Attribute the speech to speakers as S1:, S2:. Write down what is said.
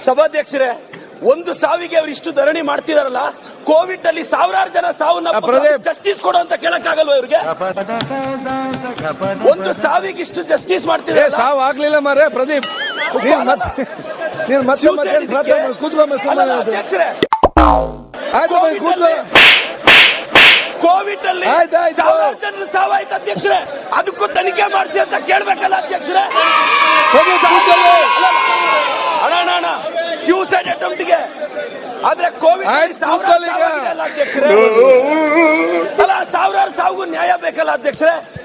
S1: ಸಭಾಧ್ಯಕ್ಷರೇ ಒಂದು ಸಾವಿಗೆ ಅವ್ರು ಇಷ್ಟು ಧರಣಿ ಮಾಡ್ತಿದಾರಲ್ಲ ಕೋವಿಡ್ ಅಲ್ಲಿ ಸಾವಿರಾರು ಜನ ಸಾವನ್ನ
S2: ಆ, ಪ್ರದೀಪ್.
S1: ಜಸ್ಟಿಸ್ ಕೊಡು ಅಂತ ಕೇಳಕ್ಕಾಗಲ್ವಾ ಇವ್ರಿಗೆ ಒಂದು ಸಾವಿಗೆ ಇಷ್ಟು ಜಸ್ಟಿಸ್
S2: ಏ
S1: ಮಾಡ್ತಿದಾರಲ್ಲ
S2: ಸಾವು ಆಗ್ಲಿಲ್ಲ ಮಾರೇ ಪ್ರದೀಪ್ ನೀನ್ ಮತ್ತೆ ನೀನ್ ಮತ್ತೆ ಮತ್ತೆ ಏನ್ ಪ್ರಾರ್ಥನೆ ಮಾಡು? ಕೂತ್ಕೊಂಬ ಸುಮ್ಮನೆ
S1: ಅಲ್ಲ,
S2: ಅದು.
S1: ಅಧ್ಯಕ್ಷರೇ
S2: ಆಯ್ತು ಬೈ, ಕೂತ್ಕೋ
S1: ಕೋವಿಡ್ ಅಲ್ಲಿ
S2: ಆಯ್ತು, ಆಯ್ತು.
S1: ಸಾವಿರಾರು ಜನರು ಸಾವಾಯ್ತು ಅಧ್ಯಕ್ಷರೇ ಅದಕ್ಕೂ ತನಿಖೆ ಮಾಡ್ಸಿ ಅಂತ ಕೇಳ್ಬೇಕಲ್ಲ ಅಧ್ಯಕ್ಷರೇ
S2: ಪ್ರದೀಪ್ ಕೂತ್ಕೊಳ್ಳಿ.
S1: ಅಲ್ಲ, ಅಲ್ಲ. ಅಣ್ಣ ಅಣ್ಣ ಅಣ್ಣ ಸೂಸೈಡ್ ಅಟೆಂಪ್ಟ್ಗೆ ಆದ್ರೆ ಕೋವಿಡ್ ಅಲ್ಲಿ
S2: ಆಯ್ತು,
S1: ಸಾವಿರಾರು
S2: ಕೂತ್ಕೊಳ್ಳಿ ಈಗ.
S1: ಸಾವಾಗಿದೆ ಅಲ್ಲ ಅಧ್ಯಕ್ಷರೇ ಅಲ್ಲ ಸಾವಿರಾರು ಸಾವಿಗೂ ನ್ಯಾಯ ಬೇಕಲ್ಲ ಅಧ್ಯಕ್ಷರೇ